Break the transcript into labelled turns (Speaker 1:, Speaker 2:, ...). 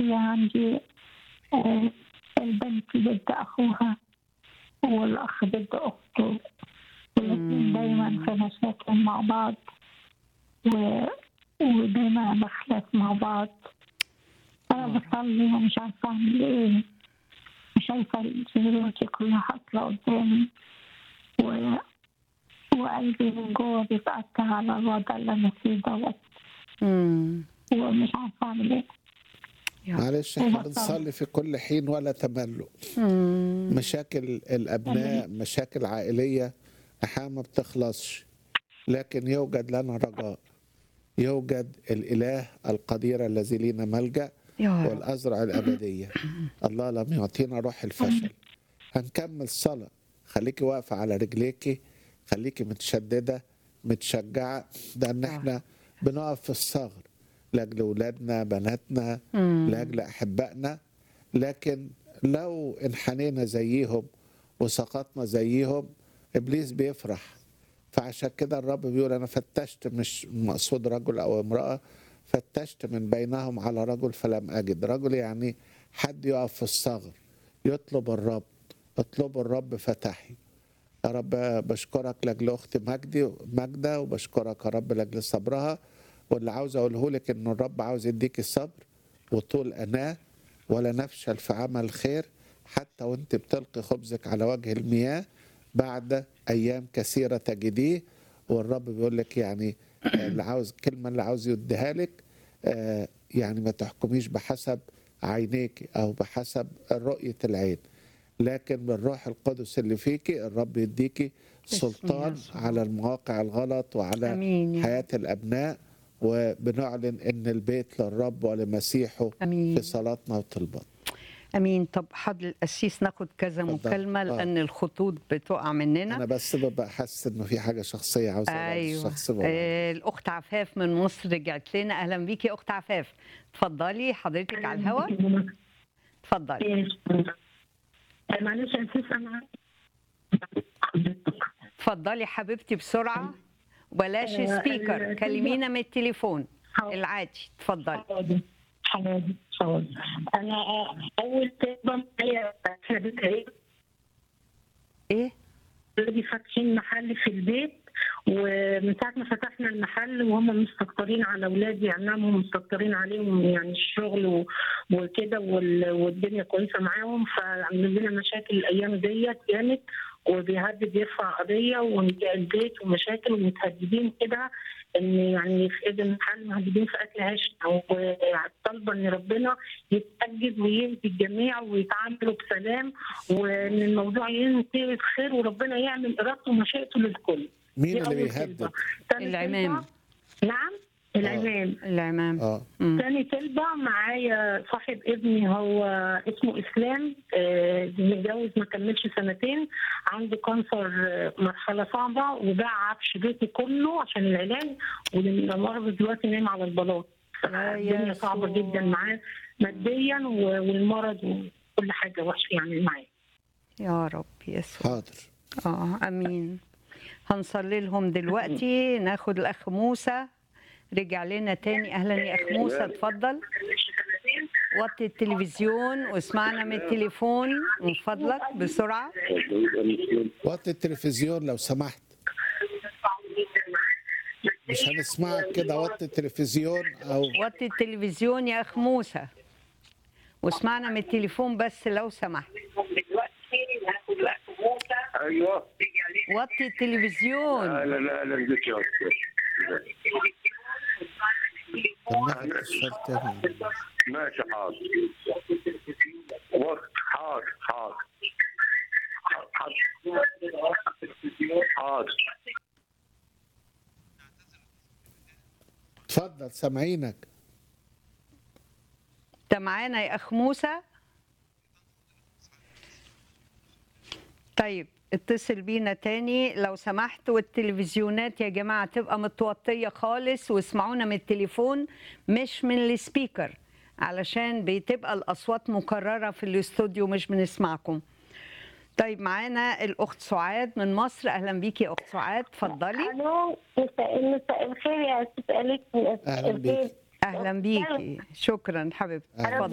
Speaker 1: هي عندي آه، البنت ضد أخوها والأخ ضد أخته والاتنين دايما في مشاكل مع بعض و... ودايما بخلف مع بعض أنا بصلي ومش عارفة أعمل إيه مش عارفة ظروفي كلها حاصلة قدامي و... وقلبي من جوه بيتقطع على الوضع اللي أنا فيه دوت
Speaker 2: مم.
Speaker 1: ومش عارفة أعمل إيه
Speaker 3: معلش احنا
Speaker 1: هو
Speaker 3: بنصلي في كل حين ولا تملوا
Speaker 2: مم.
Speaker 3: مشاكل الابناء مشاكل عائليه احيانا ما بتخلصش لكن يوجد لنا رجاء يوجد الاله القدير الذي لينا ملجا
Speaker 2: يا رب
Speaker 3: والازرع الابديه الله لم يعطينا روح الفشل هنكمل صلاه خليكي واقفه على رجليكي خليكي متشدده متشجعه ده ان احنا بنقف في الثغر لاجل اولادنا بناتنا
Speaker 2: مم.
Speaker 3: لاجل احبائنا لكن لو انحنينا زيهم وسقطنا زيهم ابليس بيفرح فعشان كده الرب بيقول انا فتشت مش مقصود رجل او امراه فتشت من بينهم على رجل فلم اجد رجل يعني حد يقف في الثغر يطلب الرب اطلبوا الرب فتحي يا رب بشكرك لاجل اختي مجدي ماجده وبشكرك يا رب لاجل صبرها واللي عاوز اقوله لك ان الرب عاوز يديك الصبر وطول اناه ولا نفشل في عمل خير حتى وانت بتلقي خبزك على وجه المياه بعد ايام كثيره تجديه والرب بيقول لك يعني آه، اللي عاوز الكلمه اللي عاوز يديها لك آه، يعني ما تحكميش بحسب عينيك او بحسب رؤيه العين لكن بالروح القدس اللي فيكي الرب يديكي
Speaker 2: باسم
Speaker 3: سلطان
Speaker 2: يسوع.
Speaker 3: على المواقع الغلط وعلى
Speaker 2: امين يا
Speaker 3: حياة الأبناء وبنعلن أن البيت للرب ولمسيحه
Speaker 2: امين
Speaker 3: في صلاتنا وطلبات
Speaker 2: امين طب حضر القسيس ناخد كذا
Speaker 3: اتفضل.
Speaker 2: مكالمه
Speaker 3: آه.
Speaker 2: لان الخطوط بتقع مننا
Speaker 3: أنا بس ببقى حاسس إنه في حاجة شخصية عاوز أقولها
Speaker 2: ايوه
Speaker 3: للشخص بابا.
Speaker 2: آه الاخت عفاف من مصر رجعت لنا اهلا بيكي يا اخت عفاف اتفضلي حضرتك على الهواء اتفضلي
Speaker 1: معلش يا أسيس أنا
Speaker 2: اتفضلي حبيبتي بسرعه بلاش
Speaker 1: آه،
Speaker 2: سبيكر
Speaker 1: ال-
Speaker 2: كلمينا من التليفون
Speaker 1: حاضر.
Speaker 2: العادي اتفضلي
Speaker 1: حاضر حاضر حاضر أنا أول طلبة معايا كانت إيه
Speaker 2: ايه
Speaker 1: دي فاتحين محل في البيت ومن ساعة ما فتحنا المحل وهم مستكترين على أولادي عمامهم مستكترين عليهم يعني الشغل و- وكده وال- والدنيا كويسة معاهم فعملوا لنا مشاكل الأيام ديت جامد وبيهدد يرفع قضية ونبيع البيت ومشاكل ومتهددين كده ان يعني في ايد المحل مهددين في اكل عيشنا وطالبه ان ربنا يتاجد ويهدي الجميع ويتعاملوا بسلام وان الموضوع ينتهي بخير وربنا يعمل ارادته ومشيئته للكل
Speaker 3: مين
Speaker 1: دي
Speaker 3: اللي
Speaker 1: أول
Speaker 3: بيهدد؟
Speaker 1: طلبة. تاني
Speaker 2: العمام.
Speaker 1: طلبة- نعم العمام
Speaker 2: العمام
Speaker 3: اه
Speaker 2: مم.
Speaker 1: تاني طلبة معايا صاحب ابني هو اسمه إسلام آه، متجوز ما كملش سنتين عنده كانسر آه، مرحلة صعبة وباع عفش بيته كله عشان العلاج والمرض دلوقتي نايم على البلاط
Speaker 2: يا
Speaker 1: الدنيا صعبة
Speaker 2: يسوع.
Speaker 1: جدا معاه ماديا و- والمرض وكل حاجة وحشة يعني معاه
Speaker 2: يا رب يسوع
Speaker 3: حاضر
Speaker 2: اه امين هنصلي لهم دلوقتي ناخد الاخ موسى رجع لنا تاني اهلا يا اخ موسى اتفضل وطي التلفزيون واسمعنا من التليفون من فضلك بسرعه
Speaker 3: وطي التلفزيون لو سمحت مش هنسمعك كده وطي التلفزيون أو
Speaker 2: وطي التلفزيون يا اخ موسى واسمعنا من التليفون بس لو سمحت
Speaker 4: ايوه
Speaker 2: وطي التلفزيون
Speaker 4: اهلا اهلا بك يا استاذ
Speaker 3: طب ناخد اتصال تاني
Speaker 4: ماشي حاضر وقت حاضر حاضر حاضر حاضر
Speaker 3: اتفضل سامعينك
Speaker 2: انت معانا يا اخ موسى طيب اتصل بينا تاني لو سمحت والتلفزيونات يا جماعة تبقى متوطية خالص واسمعونا من التليفون مش من السبيكر علشان بتبقى الأصوات مكررة في الاستوديو مش بنسمعكم طيب معانا الأخت سعاد من مصر أهلا بيكي يا أخت سعاد اتفضلي
Speaker 5: الو مساء مساء الخير يا استاذ اليكس
Speaker 3: أهلا بيك.
Speaker 2: أهلا بيكي شكرا حبيبتي
Speaker 3: أهلا
Speaker 2: اتفضلي